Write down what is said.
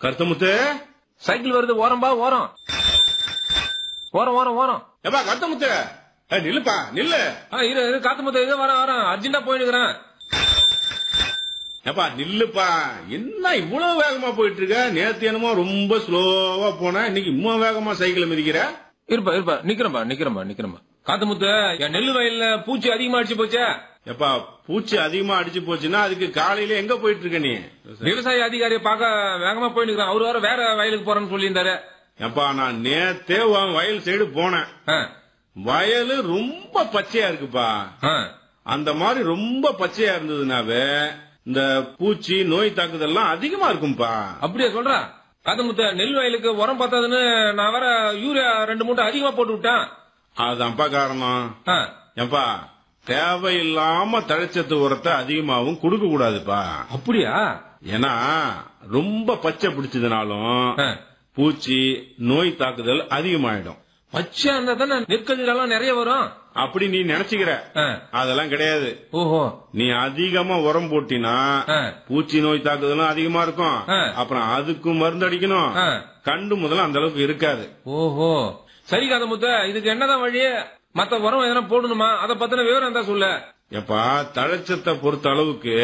Karuthamuthu cycle வருது ஓரம் பா ஓரம் ஓரம் ஓரம் ஓரம் ஏப்பா கருத்தமுத்து ஏய், நில்லுப்பா நில்லு ஆ இரு இரு காத்து முத்த இது வரேன் வரேன் அர்ஜென்டா போயினுக்கிறேன் ஏப்பா நில்லுப்பா என்ன இவ்வளவு வேகமா போயிட்டு இருக்க நேத்து என்னமோ ரொம்ப ஸ்லோவா போன இன்னைக்கு இம்மா வேகமா சைக்கிள் மிதிக்கிற இருப்பா இருப்பா நிக்கிறேன்பா நிக்கிறேன்பா நிக்கிறேன்பா காத்து முத்து என் நெல்லு வயல்ல பூச்சி அதிகமா அடிச்சு போச்சே ஏப்பா பூச்சி அதிகமா அடிச்சு போச்சுன்னா அதுக்கு காலையில எங்க போயிட்டு இருக்க நீ விவசாய அதிகாரியை பார்க்க வேகமா போயினுக்கிறேன் அவரு வேற வேற வயலுக்கு போறேன்னு சொல்லியிருந்தாரு ஏப்பா நான் நேத்தே உன் வயல் சைடு போனேன் ஆ, வயலு ரொம்ப பச்சையா இருக்குப்பா ஆ. அந்த மாதிரி ரொம்ப பச்சையா இருந்ததுனாவே இந்த பூச்சி நோய் தாக்குதல்லாம் அதிகமா இருக்கும்பா அப்படியே சொல்ற காத்து முத்து நெல் வயலுக்கு உரம் பத்தாதுன்னு நான் வேற யூரியா ரெண்டு மூட்டை அதிகமா போட்டு விட்டேன் அதான்ப்பா காரணம் ஆ, ஏப்பா தேவையில்லாம தழைச்சத்து உரத்தை அதிகமாவும் கொடுக்க கூடாதுப்பா அப்படியா ஏன்னா ரொம்ப பச்சை பிடிச்சதுனாலும் ஆ. பூச்சி நோய் தாக்குதல் அதிகமாயிடும் பச்சையா இருந்தா தானே நெற்கதிர் எல்லாம் நிறைய வரும் அப்படி நீ நினைச்சுக்கிற ஆ. அதெல்லாம் கிடையாது ஓஹோ நீ அதிகமா உரம் போட்டினா ஆ. பூச்சி நோய் தாக்குதலும் அதிகமா இருக்கும் ஆ. அப்புறம் அதுக்கும் மருந்து அடிக்கணும் ஆ. கண்டு முதல்ல அந்த அளவுக்கு இருக்காது ஓஹோ சரி காத முத்த இதுக்கு என்னதான் வழி மத்த உரம் எதனா போடணுமா அத பத்தின விவரம் இருந்தா சொல்லு எப்பா தழைச்சத்தை பொறுத்த அளவுக்கு